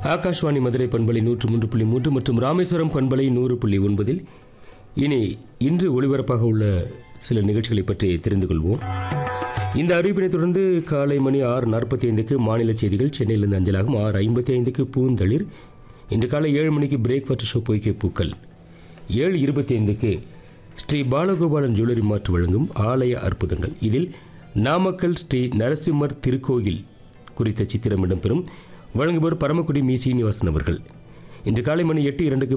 ஆகாஷ்வாணி மதுரை பண்பலை நூற்று மூன்று புள்ளி மூன்று மற்றும் ராமேஸ்வரம் பண்பலை நூறு புள்ளி ஒன்பதில் இனி இன்று ஒளிபரப்பாக உள்ள சில நிகழ்ச்சிகளை பற்றி தெரிந்து கொள்வோம் இந்த அறிவிப்பினை தொடர்ந்து காலை மணி ஆறு நாற்பத்தி ஐந்துக்கு மாநில செய்திகள் சென்னையிலிருந்து அஞ்சலாகும் ஆறு ஐம்பத்தி ஐந்துக்கு பூந்தளிர் இன்று காலை ஏழு மணிக்கு பிரேக்ஃபாஸ்ட் ஷோ பொய்க்கை பூக்கள் ஏழு இருபத்தி ஐந்துக்கு ஸ்ரீ பாலகோபாலன் ஜுவல்லரி மாற்று வழங்கும் ஆலய அற்புதங்கள் இதில் நாமக்கல் ஸ்ரீ நரசிம்மர் திருக்கோயில் குறித்த சித்திரம் இடம்பெறும் வழங்குபவர் பரமக்குடி மீ சீனிவாசன் அவர்கள் இன்று காலை மணி எட்டு இரண்டுக்கு